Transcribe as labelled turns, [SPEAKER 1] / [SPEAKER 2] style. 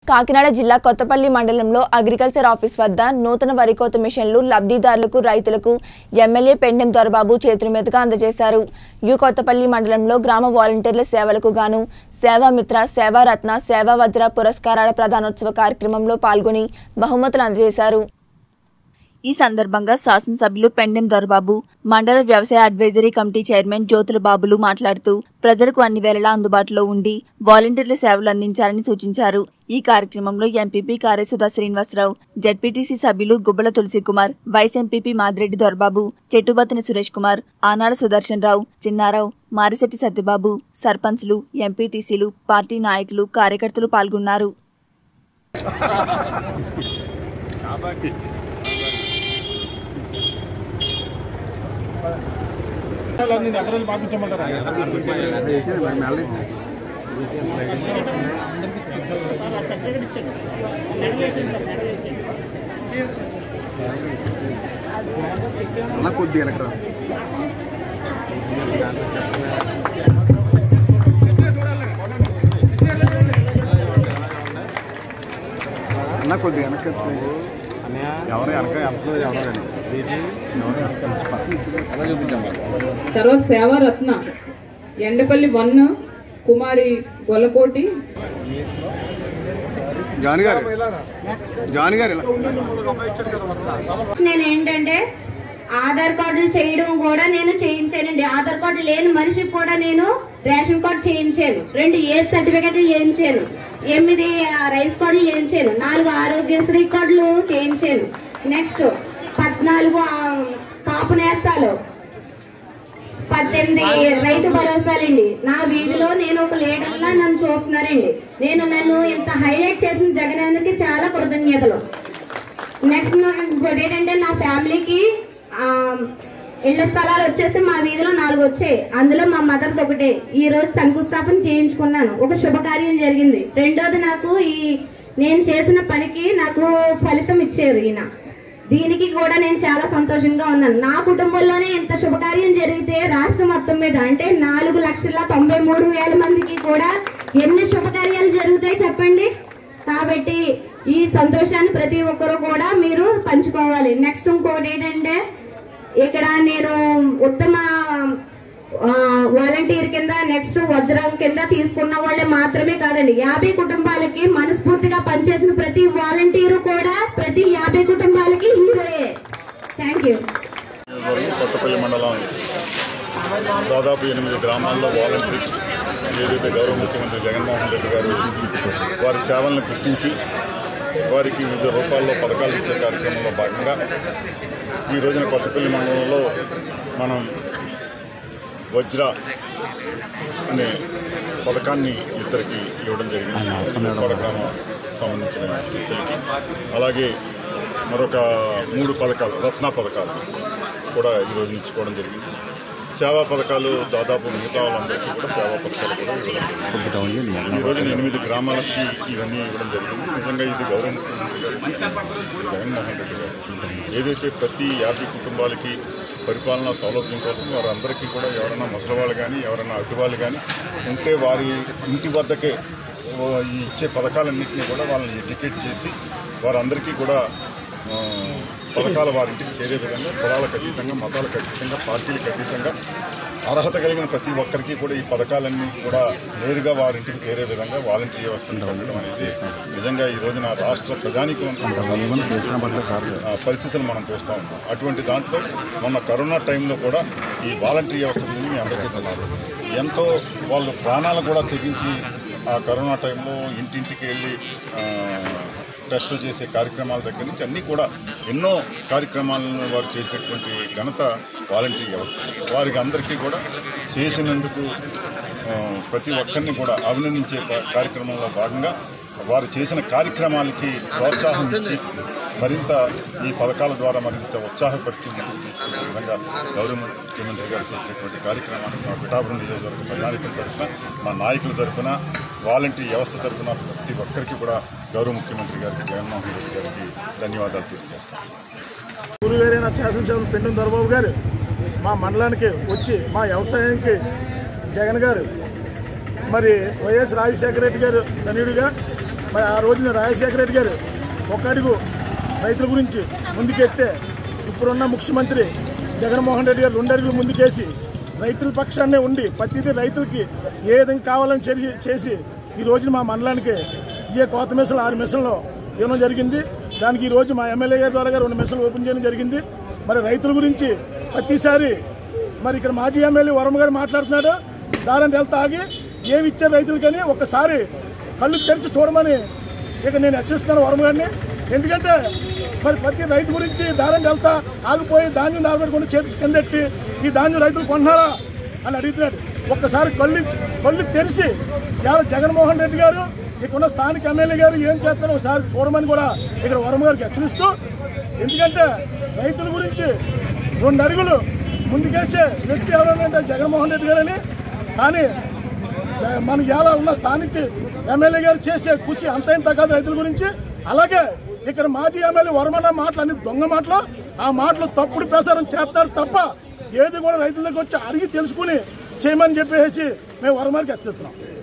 [SPEAKER 1] కాకినాడ జిల్లా కొత్తపల్లి మండలంలో agriculture office వద్ద నూతన వరి కోత మిషన్లు లబ్ధిదారులకు రైతులకు ఎమ్మెల్యే పెండెం దొరబాబు చేతుల మీదుగా అందజేశారు యు కొత్తపల్లి మండలంలో గ్రామ వాలంటీర్ల సేవలకు గాను సేవామిత్ర సేవారత్న సేవావజ్ర పురస్కారాల ప్రధానోత్సవ కార్యక్రమంలో పాల్గొని బహుమతులు అందజేశారు ఈ సందర్భంగా శాసనసభ్యులు పెండెం దొరబాబు మండల వ్యవసాయ అడ్వైజరీ కమిటీ చైర్మన్ జ్యోతుల బాబులు మాట్లాడుతూ ప్రజలకు అన్ని వేళలా అందుబాటులో ఉండి వాలంటీర్ల సేవలు అందించాలని సూచించారు ఈ కార్యక్రమంలో ఎంపీపీ కార్యసుధా శ్రీనివాసరావు జడ్పీటీసీ సభ్యులు గుబ్బల తులసి కుమార్ వైస్ ఎంపీపీ మాదిరెడ్డి దొరబాబు చెట్టుబత్తిన సురేష్ కుమార్ ఆనాడ సుదర్శన్ రావు చిన్నారావు మారిశెట్టి సత్యబాబు సర్పంచ్లు ఎంపీటీసీలు పార్టీ నాయకులు కార్యకర్తలు పాల్గొన్నారు
[SPEAKER 2] ఎకరాలు పంపించమంటారా
[SPEAKER 3] అన్న కొద్దిగా వెనక్కి రా. అన్న కొద్దిగా వెనక్కి ఎత్తుకో. ఎవరు వెనక వెళ్తున్నారు ఎవరు కానీ ఎవరు వెనక ఎలా చూపించాము
[SPEAKER 4] తర్వాత సేవారత్న ఎండపల్లి వన్ కుమారి గొల్లకోటి
[SPEAKER 3] జాని గారు జాని గారు ఇలా
[SPEAKER 5] నేను ఏంటంటే ఆధార్ కార్డులు చేయడం కూడా నేను చేయించానండి ఆధార్ కార్డు లేని మనిషికి కూడా నేను రేషన్ కార్డు చేయించాను రెండు ఏజ్ సర్టిఫికెట్లు చేయించాను ఎనిమిది ఆ, రైస్ కార్డులు చేయించాను నాలుగు ఆరోగ్యశ్రీ కార్డులు చేయించాను నెక్స్ట్ పద్నాలుగు ఆ, కాపు నేస్తాలు పద్దెనిమిది రైతు భరోసాలండి నా వీధిలో నేను ఒక లీడర్ లా నన్ను చూస్తున్నారండి నేను నన్ను ఇంత హైలైట్ చేసిన జగనానికి చాలా కృతజ్ఞతలు నెక్స్ట్ ఇంకోటి ఏంటంటే నా ఫ్యామిలీకి ఆ, ఇళ్ల స్థలాలు వచ్చేసి మా వీధిలో నాలుగు వచ్చాయి అందులో మా మదర్ది ఒకటే ఈ రోజు శంకుస్థాపన చేయించుకున్నాను ఒక శుభకార్యం జరిగింది రెండోది నాకు ఈ నేను చేసిన పనికి నాకు ఫలితం ఇచ్చారు ఈయన దీనికి కూడా నేను చాలా సంతోషంగా ఉన్నాను నా కుటుంబంలోనే ఇంత శుభకార్యం జరిగితే రాష్ట్రం మొత్తం మీద అంటే నాలుగు లక్షల తొంభై మూడు వేల మందికి కూడా ఎన్ని శుభకార్యాలు జరుగుతాయి చెప్పండి కాబట్టి ఈ సంతోషాన్ని ప్రతి ఒక్కరు కూడా మీరు పంచుకోవాలి నెక్స్ట్ ఇంకోటి ఏంటంటే ఇక్కడ నేను ఉత్తమ ఆ, వాలంటీర్ కింద నెక్స్ట్ వజ్రం కింద తీసుకున్న వాళ్ళే మాత్రమే కాదండి యాభై కుటుంబాలకి మనస్ఫూర్తిగా పనిచేసిన ప్రతి వాలంటీరు కూడా ప్రతి యాభై కుటుంబాలకి హీరోయే థ్యాంక్ యూ
[SPEAKER 2] నియోజకవర్గం కొత్తపల్లి మండలం దాదాపు ఎనిమిది గ్రామాల్లో వాలంటరీ ఏదైతే గౌరవ ముఖ్యమంత్రి జగన్మోహన్ రెడ్డి గారు వారి సేవలను గుర్తించి వారికి వివిధ రూపాల్లో పథకాలు ఇచ్చే కార్యక్రమంలో భాగంగా ఈ రోజున కొత్తపల్లి మండలంలో మనం వజ్ర అనే పథకాన్ని ఇద్దరికి ఇవ్వడం జరిగింది ఉప్పాడ గ్రామం సంబంధించిన వ్యక్తులకి అలాగే మరొక మూడు పథకాలు రత్న పథకాలు కూడా ఈరోజు ఇచ్చుకోవడం జరిగింది సేవా పథకాలు దాదాపు మిగతా వాళ్ళందరికీ కూడా సేవా పథకాలు కూడా ఇవ్వడం జరిగింది ఈ రోజున ఎనిమిది గ్రామాలకి ఇవన్నీ ఇవ్వడం జరిగింది నిజంగా ఇది గౌరవ ముఖ్యమంత్రి గారు జగన్మోహన్ రెడ్డి గారు ఏదైతే ప్రతి యాభై కుటుంబాలకి పరిపాలనా సౌలభ్యం కోసం వారందరికీ కూడా ఎవరైనా ముసలివాళ్ళు కానీ ఎవరైనా అడ్డువాళ్ళు కానీ ఉంటే వారి ఇంటి వద్దకే ఓ ఈ ఇచ్చే పథకాలన్నింటినీ కూడా వాళ్ళని ఎడ్యుకేట్ చేసి వారందరికీ కూడా ఆ, పథకాలు వారింటికి చేరే విధంగా కులాలకు అతీతంగా మతాలకు అతీతంగా పార్టీలకు అతీతంగా అర్హత కలిగిన ప్రతి ఒక్కరికి కూడా ఈ పథకాలన్నీ కూడా నేరుగా వారింటికి చేరే విధంగా వాలంటీర్ వ్యవస్థను పెట్టడం అనేది నిజంగా ఈ రోజున రాష్ట్ర ప్రజానికి పరిస్థితులు మనం చూస్తూ ఉంటాం అటువంటి దాంట్లో మొన్న కరోనా టైంలో కూడా ఈ వాలంటీర్ వ్యవస్థ గురించి మీ అందరికీ తెలుసు ఎంతో వాళ్ళు ప్రాణాలు కూడా తెగించి ఆ కరోనా టైంలో ఇంటింటికి వెళ్ళి ఆ, టెస్టులు చేసే కార్యక్రమాల దగ్గర నుంచి అన్నీ కూడా ఎన్నో కార్యక్రమాలను వారు చేసినటువంటి ఘనత వాలంటీర్ వ్యవస్థ వారికి అందరికీ కూడా చేసినందుకు ఆ, ప్రతి ఒక్కరిని కూడా అభినందించే ప- కార్యక్రమంలో భాగంగా వారు చేసిన కార్యక్రమాలకి ప్రోత్సాహం ఇచ్చి మరింత ఈ పథకాల ద్వారా మరింత ఉత్సాహపరిచి ముందుకు తీసుకునే విధంగా గౌరవ ముఖ్యమంత్రి గారు చేసినటువంటి కార్యక్రమాన్ని మా పిఠాపురం నియోజకవర్గ ప్రజానికం తరఫున మా నాయకుల తరఫున వాలంటీర్ వ్యవస్థ తరఫున ప్రతి ఒక్కరికి కూడా గౌరవ ముఖ్యమంత్రి గారికి జగన్మోహన్ రెడ్డి గారికి ధన్యవాదాలు తెలియజేస్తాను
[SPEAKER 6] ఊరు వేరైన శాసనసభ్యులు పెండం దొరబాబు గారు మా మండలానికి వచ్చి మా వ్యవసాయానికి జగన్ గారు మరి వైఎస్ రాజశేఖర రెడ్డి గారు తనయుడిగా మరి ఆ రోజున రాజశేఖర రెడ్డి గారు ఒక అడుగు రైతుల గురించి ముందుకెత్తే ఇప్పుడున్న ముఖ్యమంత్రి జగన్మోహన్ రెడ్డి గారు రెండు అడుగులు ముందుకేసి రైతుల పక్షాన్నే ఉండి ప్రతిదీ రైతులకి ఏ విధంగా కావాలని చేసి- చేసి ఈ రోజున మా మండలానికి ఏ కోత మిషన్లు ఆరు మిషన్లు ఇవ్వడం జరిగింది దానికి ఈ రోజు మా ఎమ్మెల్యే గారి ద్వారా రెండు మిషన్లు ఓపెన్ చేయడం జరిగింది మరి రైతుల గురించి ప్రతిసారి మరి ఇక్కడ మాజీ ఎమ్మెల్యే వరమ గారు మాట్లాడుతున్నాడు దారాన్ని వెళ్తా ఆగి ఏమి ఇచ్చారు రైతులకని ఒక్కసారి కళ్ళు తెరిచి చూడమని ఇక నేను హెచ్చరిస్తున్నాను వరమ గారిని ఎందుకంటే మరి ప్రతి రైతు గురించి దారం వెళ్తా ఆగిపోయి ధాన్యం దారబెట్టుకుని చేతి కిందెట్టి ఈ ధాన్యం రైతులు కొన్నారా అని అడుగుతున్నాడు ఒక్కసారి కళ్ళు కళ్ళు తెరిచి ఇవాళ జగన్మోహన్ రెడ్డి గారు ఇక్కడున్న స్థానిక ఎమ్మెల్యే గారు ఏం చేస్తారో ఒకసారి చూడమని కూడా ఇక్కడ వరమ గారికి హెచ్చరిస్తూ ఎందుకంటే రైతుల గురించి రెండు అడుగులు ముందుకేసే వ్యక్తి ఎవరంటే జగన్మోహన్ రెడ్డి గారని కానీ జ- మన ఇవాళ ఉన్న స్థానిక ఎమ్మెల్యే గారు చేసే కృషి అంత ఇంత కాదు రైతుల గురించి అలాగే ఇక్కడ మాజీ ఎమ్మెల్యే వరమన్న మాటలు అన్ని దొంగ మాటలు ఆ మాటలు తప్పుడు ప్రసారం చేస్తారు తప్ప ఏది కూడా రైతుల దగ్గర వచ్చి అడిగి తెలుసుకుని చేయమని చెప్పేసి మేము వరమారికి హెచ్చరిస్తున్నాం